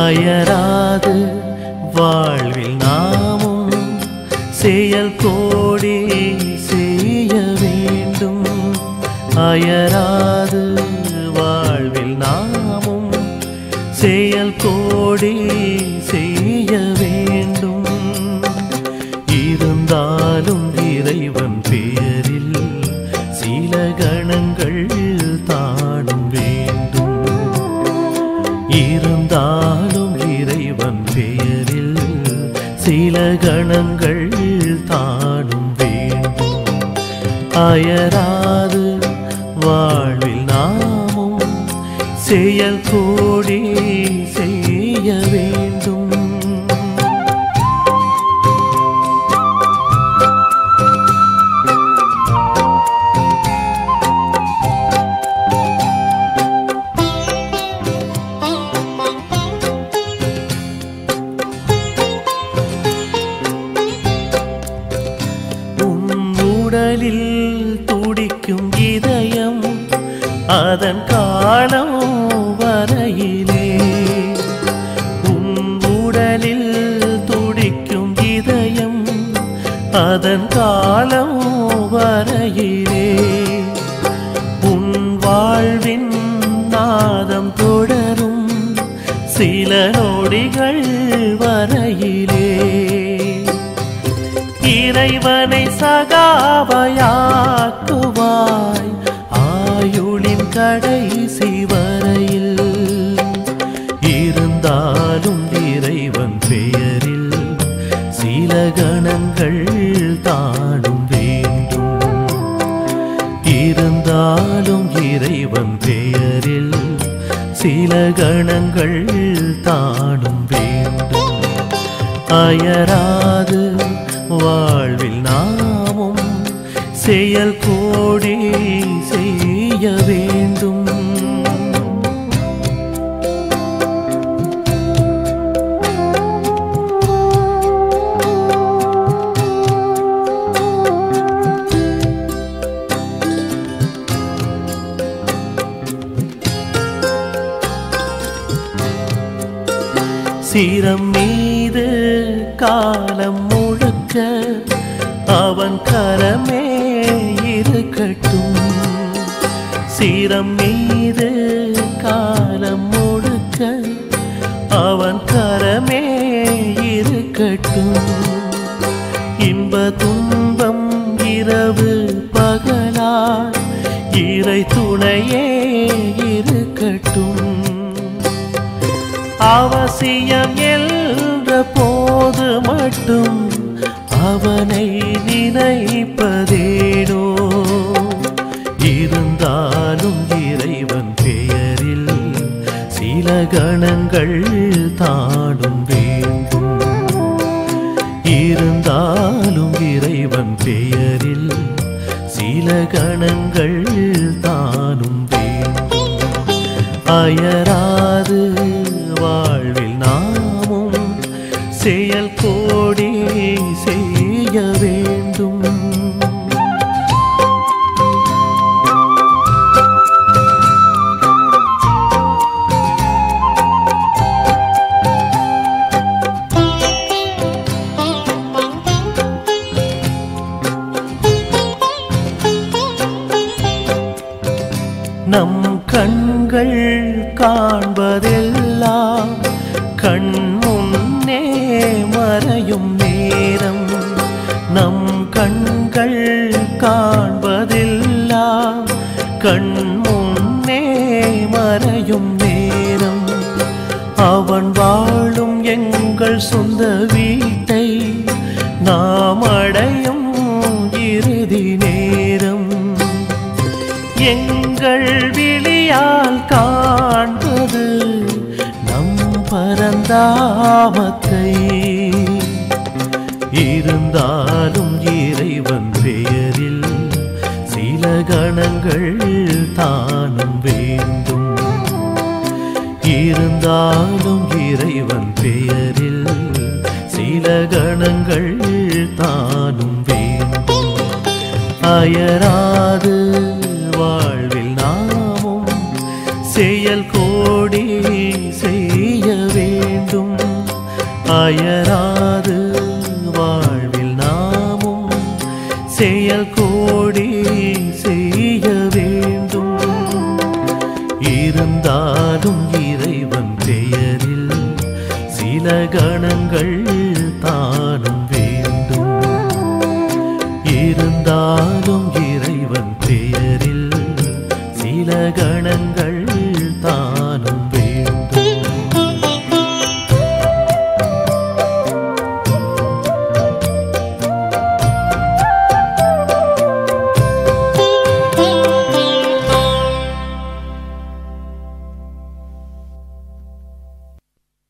அயராது வாழ்வில் நாமும் செயல் கோடி செய்ய வேண்டும் அயராது வாழ்வில் நாமும் செயல் கோடி செய்ய வேண்டும் இருந்தாலும் இறைவன் பேரில் சில கணங்கள் தானும் வேண்டும் இருந்தாலும் இறைவன் பெயரில் சில கணங்கள் தானும் வேண்டும் அயராது வாழ்வில் நாமும் செயல் கோடி செய்ய வேண்டும் உன் உடலில் துடிக்கும் இதயம் அதன் காலம் வரையிலே உன் உடலில் துடிக்கும் இதயம் அதன் காலம் வரையிலே உன் வாழ்வின் நாதம் தொடரும் சில நொடிகள் வரையிலே இறைவனை சகாவையாக்குவாய் ஆயுளின் கடைசி வரையில் இருந்தாலும் இறைவன் பெயரில் சில கணங்கள் தானும் வேண்டும் இருந்தாலும் இறைவன் பெயரில் சில கணங்கள் தானும் வேண்டும் அயராது வாழ்வில் நாமும் செயல் கோடி செய்ய வேண்டும் சிரம் மீது காலம் முழுக்க அவன் கரமே இருக்கட்டும் சிரம் மீது காலம் முழுக்க அவன் கரமே இருக்கட்டும் இன்ப துன்பம் இரவு பகலாய் இறை துணையே இருக்கட்டும் அவசியம் என்ற போது மட்டும் அவனை நினைப்பதேனோ இருந்தாலும் இறைவன் பெயரில் சில கணங்கள் தானும் வேண்டும் இருந்தாலும் இறைவன் பெயரில் சில கணங்கள் தானும் வேண்டும் அயராது வாழ்வில் நாமும் செயல் கோடி செய்ய வேண்டும் நம் கண்கள் காண்பதெல்லாம் கண் முன்னே மறையும் நேரம் நம் கண்கள் காண்பதெல்லாம் கண் முன்னே மறையும் நேரம் அவன் வாழும் எங்கள் சொந்த வீட்டை நாம் அடையும் இறுதி நேரம் எங்கள் விழியால் காண்பது நம் பரந்தாமத்தை இருந்தாலும் இறைவன் பெயரில் சில கணங்கள் தானும் வேண்டும் இருந்தாலும் இறைவன் பெயரில் சில கணங்கள் தானும் வேண்டும் அயராது வாழ்வில் நாமும் செயல் கோடி செய்ய வேண்டும் அயராது வாழ்வில் நாமும் செயல் கோடி செய்ய வேண்டும் இருந்தாலும் இறைவன் பெயரில் சில கணங்கள் தானும் வேண்டும் இருந்தாலும் இறைவன் பெயரில் சில கணங்கள்